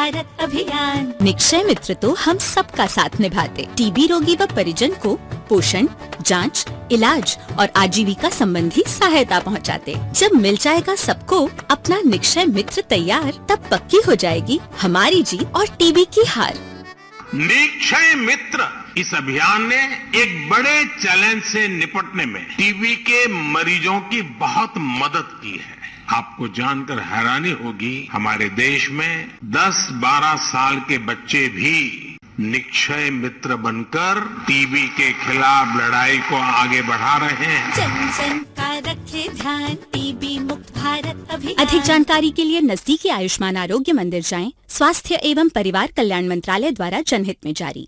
भारत अभियान निक्षय मित्र तो हम सबका साथ निभाते टीबी रोगी व परिजन को पोषण जांच, इलाज और आजीविका संबंधी सहायता पहुंचाते। जब मिल जाएगा सबको अपना निक्षय मित्र तैयार तब पक्की हो जाएगी हमारी जीत और टीबी की हार निक्षय मित्र इस अभियान ने एक बड़े चैलेंज से निपटने में टीबी के मरीजों की बहुत मदद की है आपको जानकर हैरानी होगी हमारे देश में 10-12 साल के बच्चे भी निक्षय मित्र बनकर टीबी के खिलाफ लड़ाई को आगे बढ़ा रहे हैं जन जन का रखे ध्यान टीबी मुक्त भारत अभियान अधिक जानकारी के लिए नजदीकी आयुष्मान आरोग्य मंदिर जाएं स्वास्थ्य एवं परिवार कल्याण मंत्रालय द्वारा जनहित में जारी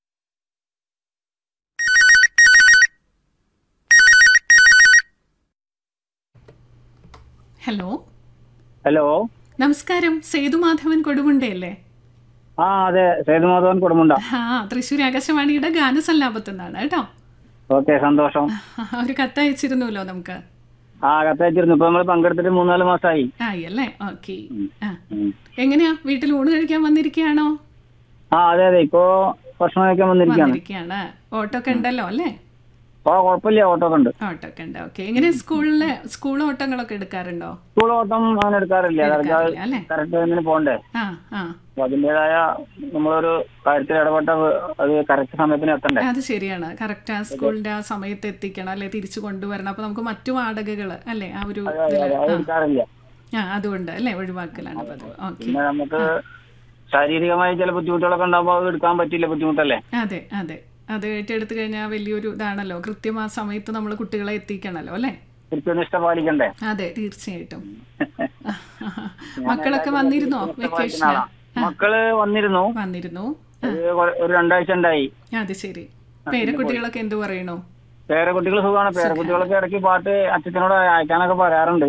ഹലോ ഹലോ നമസ്കാരം സേതുമാധവൻ കൊടുമുണ്ടയല്ലേ ആ അതെ സേതുമാധവൻ കുടുംബുണ്ട ആ തൃശ്ശൂർ ആകാശവാണിയുടെ ഗാനസല്ലാപത്തു നിന്നാണ് കേട്ടോ ഓക്കെ സന്തോഷം ഒരു കത്തയച്ചിരുന്നല്ലോ നമുക്ക് ആ കത്തയച്ചിരുന്നു ഇപ്പൊ നമ്മൾ പങ്കെടുത്തിട്ട് മൂന്നാല് മാസമായി ആയി അല്ലേ ഓക്കെ ആ ഉം. എങ്ങനെയാ വീട്ടിൽ ഊണ് കഴിക്കാൻ വന്നിരിക്കുകയാണോ ആ അതെ അതെ ഇപ്പോ ഭക്ഷണം കഴിക്കാൻ വന്നിരിക്കുകയാണ് വന്നിരിക്കുകയാണ് ഓട്ടോ ഒക്കെ ഉണ്ടല്ലോ അല്ലേ ആ കുഴപ്പമില്ല ഓട്ടോ ഒക്കെ ഉണ്ട് ഓട്ടോ ഒക്കെ ഉണ്ട് ഓക്കെ എങ്ങനെ സ്കൂളിലെ സ്കൂൾ ഓട്ടങ്ങളൊക്കെ എടുക്കാറുണ്ടോ സ്കൂൾ ഓട്ടം അങ്ങനെ എടുക്കാറില്ല എടുക്കാറില്ല, അല്ലേ? കറക്റ്റ് ടൈമിന് പോകണ്ടേ ആ ആ അപ്പൊ അതിന്റേതായ നമ്മളൊരു കാര്യത്തിൽ ഇടപെട്ട അത് കറക്റ്റ് സമയത്തിന് എത്തണ്ടേ അത് ശരിയാണ് കറക്റ്റ് ആ സ്കൂളിന്റെ ആ സമയത്ത് എത്തിക്കണം അല്ലെ തിരിച്ചു കൊണ്ടുവരണം അപ്പൊ നമുക്ക് മറ്റു വാടകകള് അല്ലേ ആ ഒരു അതെ, അതെ, ഇതില് അത് ആ. എടുക്കാറില്ല ആ അതുകൊണ്ട് അല്ലേ ഒഴിവാക്കലാണ് പതിവ് ഓക്കെ പിന്നെ നമുക്ക് ശാരീരികമായി ചില ബുദ്ധിമുട്ടുകളൊക്കെ ഉണ്ടാകുമ്പോൾ അത് എടുക്കാൻ പറ്റില്ല ബുദ്ധിമുട്ടല്ലേ അതെ അതെ അത് ഏറ്റെടുത്ത് കഴിഞ്ഞാൽ വലിയൊരു ഇതാണല്ലോ കൃത്യം ആ സമയത്ത് നമ്മൾ കുട്ടികളെ എത്തിക്കണല്ലോ അല്ലേ കൃത്യനിഷ്ഠ പാലിക്കണ്ടേ അതെ തീർച്ചയായിട്ടും മക്കളൊക്കെ വന്നിരുന്നോ വെക്കേഷൻ മക്കള് വന്നിരുന്നു വന്നിരുന്നു ഒരു കൊ- ഒരു രണ്ടാഴ്ച ഉണ്ടായി അത് ശരി പേരക്കുട്ടികളൊക്കെ എന്ത് പറയണു പേരക്കുട്ടികൾ സുഖമാണ് പേരക്കുട്ടികളൊക്കെ ഇടയ്ക്ക് പാട്ട് അച്ഛനോട് അയക്കാനൊക്കെ പറയാറുണ്ട്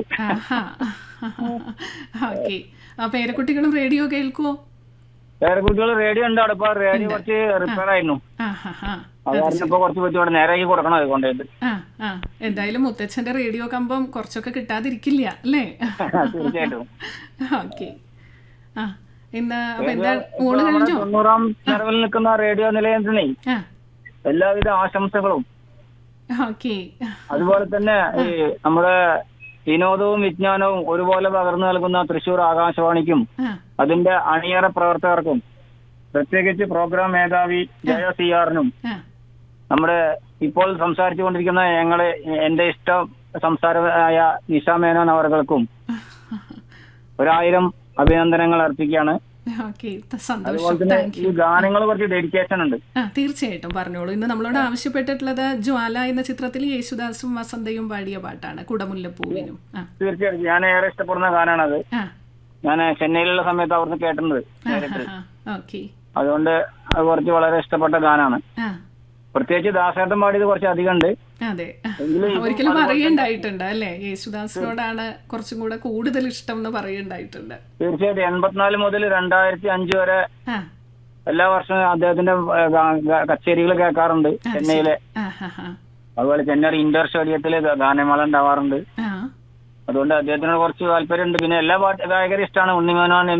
ഓക്കെ ആ പേരക്കുട്ടികളും റേഡിയോ കേൾക്കുവോ പേരക്കുട്ടികൾ റേഡിയോ ഉണ്ട് അവിടെ ഇപ്പൊ റേഡിയോ കുറച്ച് റിപ്പയർ ആയിരുന്നു ആ ഹാ ഹാ അത് കാരണം ഇപ്പൊ കുറച്ച് ബുദ്ധിമുട്ട് നേരാക്കി കൊടുക്കണം അത് കൊണ്ടുപോയിട്ട് ആ ആ എന്തായാലും മുത്തച്ഛന്റെ റേഡിയോ കമ്പം കുറച്ചൊക്കെ കിട്ടാതിരിക്കില്ല അല്ലേ തീർച്ചയായിട്ടും ഓക്കെ ആ ഇന്ന് അപ്പൊ എന്താ ഇപ്പൊ ഊണ് നമ്മുടെ കഴിഞ്ഞോ തൊണ്ണൂറാം ചെലവിൽ നിൽക്കുന്ന റേഡിയോ നിലയത്തിനെ ആ എല്ലാവിധ ആശംസകളും ഓക്കെ അതുപോലെ തന്നെ ഈ നമ്മുടെ വിനോദവും വിജ്ഞാനവും ഒരുപോലെ പകർന്നു നൽകുന്ന തൃശൂർ ആകാശവാണിക്കും ആ അതിന്റെ അണിയറ പ്രവർത്തകർക്കും പ്രത്യേകിച്ച് പ്രോഗ്രാം മേധാവി ജയ സി ആറിനും ആ നമ്മുടെ ഇപ്പോൾ സംസാരിച്ചു കൊണ്ടിരിക്കുന്ന ഞങ്ങളെ എന്റെ ഇഷ്ട സംസാരമായ നിഷ മേനോൻ അവർകൾക്കും ഒരായിരം അഭിനന്ദനങ്ങൾ അർപ്പിക്കുകയാണ് ഓക്കെ അതുപോലെ സന്തോഷം തന്നെ താങ്ക് ഈ യു ഗാനങ്ങൾ കുറച്ച് ഡെഡിക്കേഷൻ ഉണ്ട് ആ തീർച്ചയായിട്ടും പറഞ്ഞോളൂ ഇന്ന് നമ്മളോട് ആവശ്യപ്പെട്ടിട്ടുള്ളത് ജ്വാല എന്ന ചിത്രത്തിൽ യേശുദാസും വസന്തയും പാടിയ പാട്ടാണ് കുടമുല്ലപ്പൂവിനും ആ തീർച്ചയായിട്ടും ഞാൻ ഏറെ ഇഷ്ടപ്പെടുന്ന ഗാനാണത് ആ ഞാൻ ചെന്നൈയിലുള്ള സമയത്ത് അവിടുന്ന് കേട്ടിട്ടുണ്ട് ആ നേരിട്ട് ഓക്കെ അതുകൊണ്ട് അത് കുറച്ച് വളരെ ഇഷ്ടപ്പെട്ട ഗാനാണ് ആ പ്രത്യേകിച്ച് ദാസേട്ടൻ പാടിയത് കുറച്ച് അധികം ഉണ്ട് അതെ എങ്കിലും ഇപ്പം ഒരിക്കലും പറയണ്ടായിട്ടുണ്ട് അല്ലേ യേശുദാസിനോടാണ് കുറച്ചും കൂടെ കൂടുതൽ ഇഷ്ടം എന്ന് പറയണ്ടായിട്ടുണ്ട് തീർച്ചയായിട്ടും എൺപത്തിനാല് മുതൽ രണ്ടായിരത്തി അഞ്ച് വരെ ആ എല്ലാ വർഷവും അദ്ദേഹത്തിന്റെ കച്ചേരികൾ കേൾക്കാറുണ്ട് ചെന്നൈയിലെ ആ ഹാ ഹാ അതുപോലെ ചെന്നൈ ഇൻഡോർ സ്റ്റേഡിയത്തില് ഗാനമേള ഉണ്ടാവാറുണ്ട് ആ അതുകൊണ്ട് അദ്ദേഹത്തിനോട് കുറച്ച് താല്പര്യമുണ്ട് പിന്നെ എല്ലാ പാട്ട് ഗായകരും ഇഷ്ടമാണ് ഉണ്ണിമേനോൻ എം